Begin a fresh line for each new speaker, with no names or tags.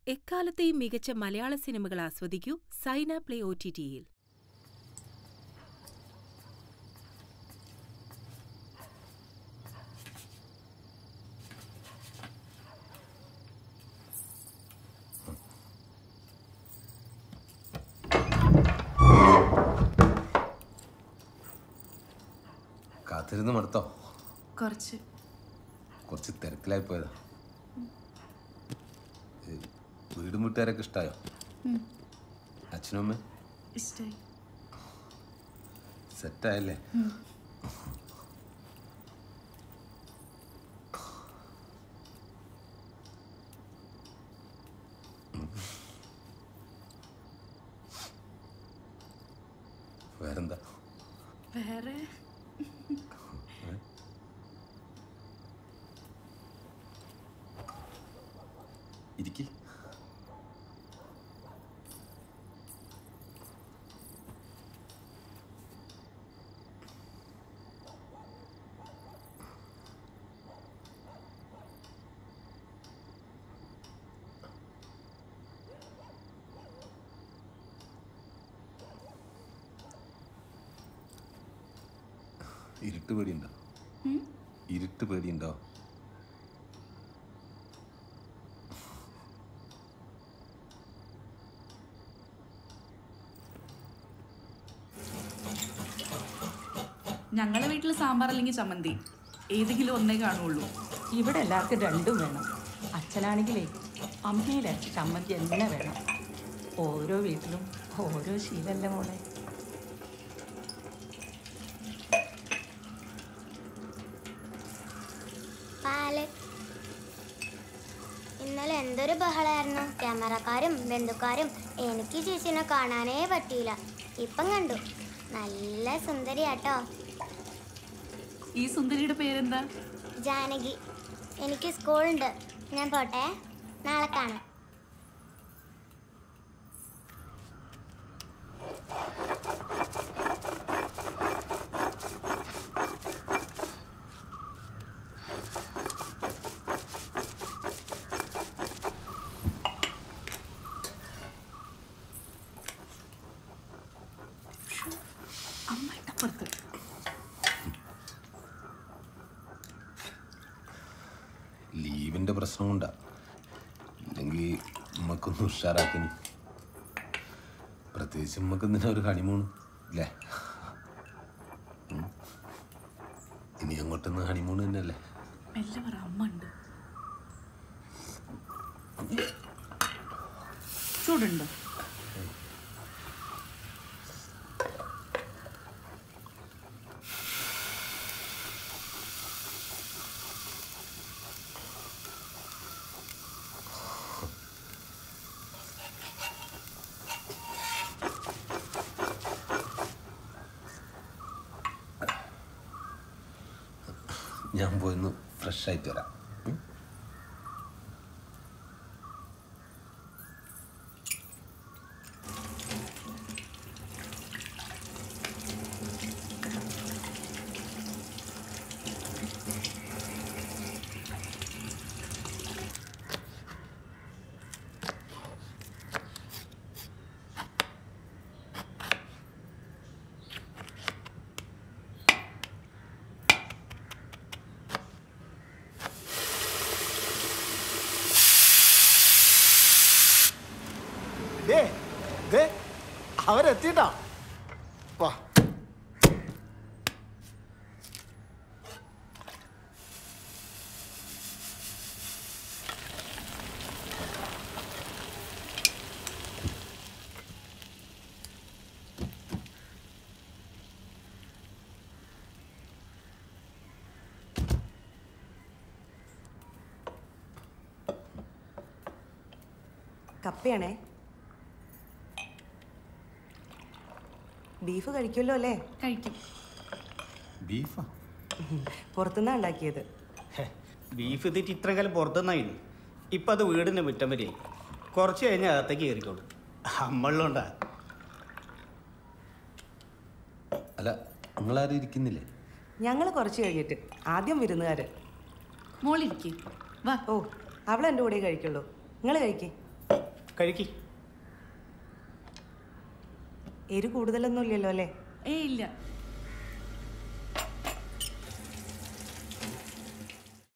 എക്കാലത്തെയും മികച്ച മലയാള സിനിമകൾ ആസ്വദിക്കൂ സൈന പ്ലേ ഒ ടി ടിയിൽ
കാത്തിരുന്ന് മടുത്തോ
കുറച്ച്
കുറച്ച് തിരക്കിലായി പോയതാ ഏ, വീടും വീട്ടുകാരൊക്കെ ഇഷ്ടായോ അച്ഛനും അമ്മ
ഇഷ്ടായി
സെറ്റായല്ലേ വേറെന്താ
വേറെ
ഇരിക്കി ഇരുട്ട് പേടിയുണ്ടോ ഇരുട്ട് പേടിയുണ്ടോ
ഞങ്ങളെ വീട്ടിൽ സാമ്പാർ അല്ലെങ്കിൽ ചമ്മന്തി ഏതെങ്കിലും ഒന്നേ കാണുള്ളൂ
ഇവിടെ എല്ലാവർക്കും രണ്ടും വേണം അച്ഛനാണെങ്കിലേ അമ്മയിലെ ചമ്മന്തി തന്നെ വേണം ഓരോ വീട്ടിലും ഓരോ ശീലല്ലേ മോളെ
പാല് ഇന്നലെ എന്തൊരു ബഹളായിരുന്നു ക്യാമറക്കാരും ബന്ധുക്കാരും എനിക്ക് ചേച്ചിനെ കാണാനേ പറ്റിയില്ല ഇപ്പം കണ്ടു നല്ല സുന്ദരിയാട്ടോ
ഈ സുന്ദരിയുടെ പേരെന്താ
ജാനകി എനിക്ക് സ്കൂളുണ്ട് ഞാൻ പോട്ടെ നാളെ കാണാം
അമ്മയുടെ അപ്പുറത്ത്
ലീവിന്റെ പ്രശ്നം കൊണ്ടാ ഇല്ലെങ്കിൽ ഉമ്മക്കൊന്ന് ഉഷാറാക്കിനി പ്രത്യേകിച്ച് ഉമ്മക്ക് എന്തിനാ ഒരു ഹണിമൂൺ ഇല്ലേ ഉം. ഇനി അങ്ങോട്ടൊന്ന് ഹണിമൂൺ തന്നെയല്ലേ
മെല്ലെ പറ അമ്മ ഉണ്ട് ചൂടുണ്ടോ
ഞാൻ പോയിന്ന് ഫ്രഷ് ആയിട്ട് വരാം ഉം.
ദേ ദേ അവരെത്തിട്ടാ വാ
കപ്പയാണേ ബീഫ് കഴിക്കുമല്ലോ അല്ലേ
കഴിക്കും
ബീഫാ
പുറത്തുനിന്നാ ഉണ്ടാക്കിയത്
ഹെ, ബീഫ് ഇതിട്ട് ഇത്ര കാലം പുറത്തുനിന്നായിരുന്നു ഇപ്പം അത് വീടിൻ്റെ മുറ്റം വരെയായി കുറച്ച് കഴിഞ്ഞാൽ അകത്തേക്ക് കയറിക്കോളൂ അമ്മളുണ്ടാ
അല്ല നിങ്ങളാരും ഇരിക്കുന്നില്ലേ
ഞങ്ങൾ കുറച്ച് കഴിഞ്ഞിട്ട് ആദ്യം വിരുന്നുകാര്
മോളിരിക്കേ വാ
ഓ അവൾ എൻ്റെ കൂടെ കഴിക്കുള്ളൂ നിങ്ങൾ കഴിക്കേ
കഴിക്കി
എരി കൂടുതലൊന്നും ഇല്ലല്ലോ അല്ലേ
ഏ ഇല്ല